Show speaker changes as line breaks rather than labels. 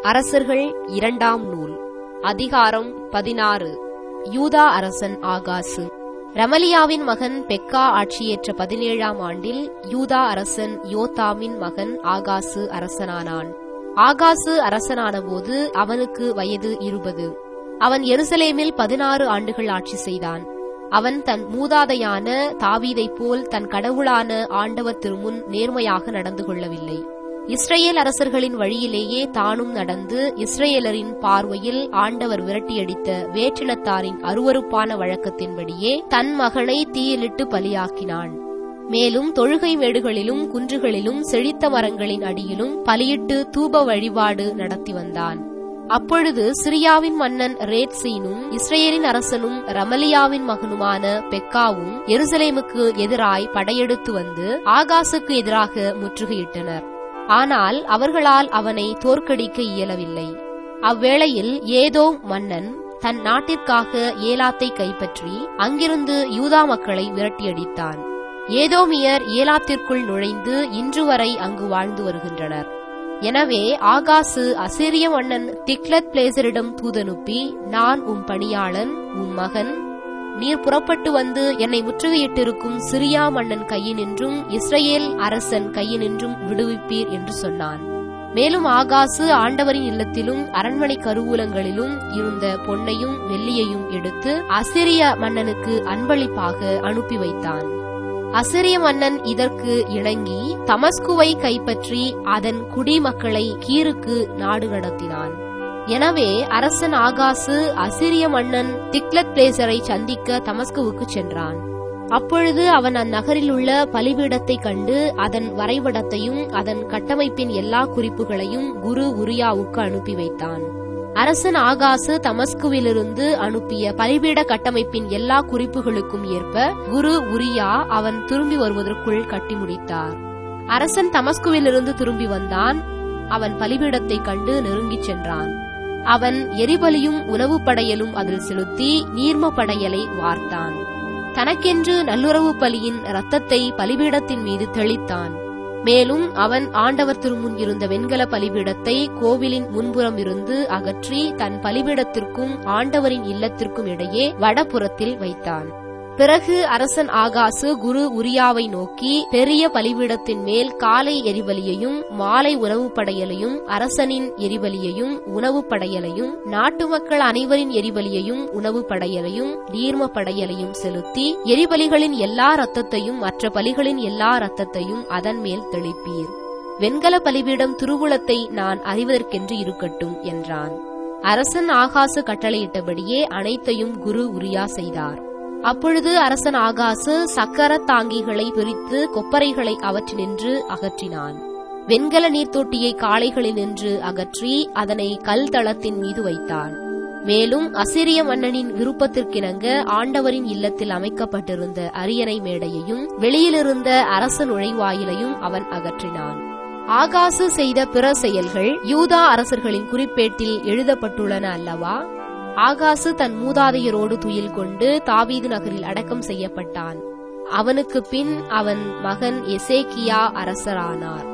அரசர்கள் இரண்டாம் நூல் அதிகாரம் பதினாறு யூதா அரசன் ஆகாசு ரமலியாவின் மகன் பெக்கா ஆட்சியேற்ற பதினேழாம் ஆண்டில் யூதா அரசன் யோத்தாமின் மகன் ஆகாசு அரசனானான் ஆகாசு அரசனானபோது அவனுக்கு வயது இருபது அவன் எருசலேமில் பதினாறு ஆண்டுகள் ஆட்சி செய்தான் அவன் தன் மூதாதையான தாவீதைப் போல் தன் கடவுளான ஆண்டவர் திருமுன் நேர்மையாக நடந்து கொள்ளவில்லை இஸ்ரேல் அரசர்களின் வழியிலேயே தானும் நடந்து இஸ்ரேலரின் பார்வையில் ஆண்டவர் விரட்டியடித்த வேற்றினத்தாரின் அருவருப்பான வழக்கத்தின்படியே தன் மகனை தீயிலிட்டு பலியாக்கினான் மேலும் தொழுகை மேடுகளிலும் குன்றுகளிலும் செழித்த மரங்களின் அடியிலும் பலியிட்டு தூப வழிபாடு நடத்தி வந்தான் அப்பொழுது சிரியாவின் மன்னன் ரேட்சீனும் இஸ்ரேலின் அரசனும் ரமலியாவின் மகனுமான பெக்காவும் எருசலேமுக்கு எதிராய் படையெடுத்து வந்து ஆகாசுக்கு எதிராக முற்றுகையிட்டனர் ஆனால் அவர்களால் அவனை தோற்கடிக்க இயலவில்லை அவ்வேளையில் ஏதோ மன்னன் தன் நாட்டிற்காக ஏலாத்தை கைப்பற்றி அங்கிருந்து யூதா மக்களை விரட்டியடித்தான் ஏதோமியர் ஏலாத்திற்குள் நுழைந்து இன்று வரை அங்கு வாழ்ந்து வருகின்றனர் எனவே ஆகாசு அசிரிய மன்னன் திக்லத் பிளேசரிடம் தூதனுப்பி நான் உம் பணியாளன் உம் மகன் நீர் புறப்பட்டு வந்து என்னை முற்றுகையிட்டிருக்கும் சிரியா மன்னன் கையினின்றும் இஸ்ரேல் அரசன் கையினின்றும் விடுவிப்பீர் என்று சொன்னான் மேலும் ஆகாசு ஆண்டவரின் இல்லத்திலும் அரண்மனை கருவூலங்களிலும் இருந்த பொன்னையும் வெள்ளியையும் எடுத்து அசிரிய மன்னனுக்கு அன்பளிப்பாக அனுப்பி வைத்தான் அசிரிய மன்னன் இதற்கு இணங்கி தமஸ்குவை கைப்பற்றி அதன் குடிமக்களை கீருக்கு நாடு கடத்தினான் எனவே அரசன் ஆகாசு அசிரிய மன்னன் திக்லத் பிளேசரை சந்திக்க தமஸ்குவுக்கு சென்றான் அப்பொழுது அவன் அந்நகரில் உள்ள பலிபீடத்தை கண்டு அதன் வரைபடத்தையும் அதன் கட்டமைப்பின் எல்லா குறிப்புகளையும் குரு உரியாவுக்கு அனுப்பி வைத்தான் அரசன் ஆகாசு தமஸ்குவிலிருந்து அனுப்பிய பலிபீட கட்டமைப்பின் எல்லா குறிப்புகளுக்கும் ஏற்ப குரு உரியா அவன் திரும்பி வருவதற்குள் கட்டி முடித்தார் அரசன் தமஸ்குவிலிருந்து திரும்பி வந்தான் அவன் பலிபீடத்தை கண்டு நெருங்கிச் சென்றான் அவன் எரிபலியும் உணவு படையலும் அதில் செலுத்தி நீர்ம படையலை வார்த்தான் தனக்கென்று நல்லுறவு பலியின் இரத்தத்தை பலிபீடத்தின் மீது தெளித்தான் மேலும் அவன் ஆண்டவர் திருமுன் இருந்த வெண்கல பலிபீடத்தை கோவிலின் முன்புறம் இருந்து அகற்றி தன் பலிபீடத்திற்கும் ஆண்டவரின் இல்லத்திற்கும் இடையே வடபுறத்தில் வைத்தான் பிறகு அரசன் ஆகாசு குரு உரியாவை நோக்கி பெரிய பலிபீடத்தின் மேல் காலை எரிபலியையும் மாலை உணவு படையலையும் அரசனின் எரிபலியையும் உணவு படையலையும் நாட்டு மக்கள் அனைவரின் எரிபலியையும் உணவு படையலையும் நீர்ம படையலையும் செலுத்தி எரிபலிகளின் எல்லா ரத்தத்தையும் மற்ற பலிகளின் எல்லா ரத்தத்தையும் அதன் மேல் தெளிப்பீர் வெண்கல பலிபீடம் திருவுளத்தை நான் அறிவதற்கென்று இருக்கட்டும் என்றான் அரசன் ஆகாசு கட்டளையிட்டபடியே அனைத்தையும் குரு உரியா செய்தார் அப்பொழுது அரசன் ஆகாசு சக்கர தாங்கிகளை பிரித்து கொப்பரைகளை அவற்றினின்று அகற்றினான் வெண்கல நீர்த்தொட்டியை காளைகளில் நின்று அகற்றி அதனை கல் தளத்தின் மீது வைத்தான் மேலும் அசிரிய மன்னனின் விருப்பத்திற்கிணங்க ஆண்டவரின் இல்லத்தில் அமைக்கப்பட்டிருந்த அரியணை மேடையையும் வெளியிலிருந்த அரச நுழைவாயிலையும் அவன் அகற்றினான் ஆகாசு செய்த பிற செயல்கள் யூதா அரசர்களின் குறிப்பேட்டில் எழுதப்பட்டுள்ளன அல்லவா ஆகாசு தன் மூதாதையரோடு துயில் கொண்டு தாவீது நகரில் அடக்கம் செய்யப்பட்டான் அவனுக்கு பின் அவன் மகன் எசேக்கியா அரசரானார்